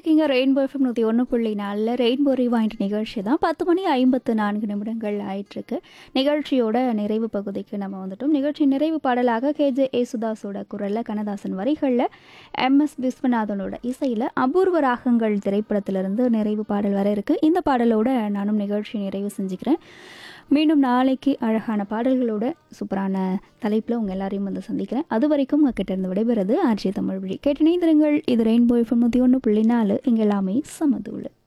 இருக்கீங்க rainbow FM நூற்றி ஒன்று புள்ளி நாலில் ரெயின்போ ரிவாயிண்ட் நிகழ்ச்சி தான் பத்து மணி ஐம்பத்து நான்கு நிமிடங்கள் ஆயிட்டிருக்கு நிகழ்ச்சியோட நிறைவு பகுதிக்கு நம்ம வந்துட்டோம் நிகழ்ச்சி நிறைவு பாடலாக கேஜே ஏசுதாஸோட குரலில் கண்ணதாசன் வரிகளில் எம்எஸ் விஸ்வநாதனோட இசையில் அபூர்வ ராகங்கள் திரைப்படத்திலிருந்து நிறைவு பாடல் வர இருக்கு இந்த பாடலோட நானும் நிகழ்ச்சி நிறைவு செஞ்சுக்கிறேன் மீண்டும் நாளைக்கு அழகான பாடல்களோட சூப்பரான தலைப்பில் உங்கள் எல்லாரையும் வந்து சந்திக்கிறேன் அது வரைக்கும் உங்ககிட்ட இருந்து விடைபெறுது ஆர்ஜி தமிழ் வழி கேட்டு இணைந்திருங்கள் இது ரெயின்போ எஃப்எம் நூற்றி ஒன்று புள்ளி நாலு இங்கே எல்லாமே சமதூள்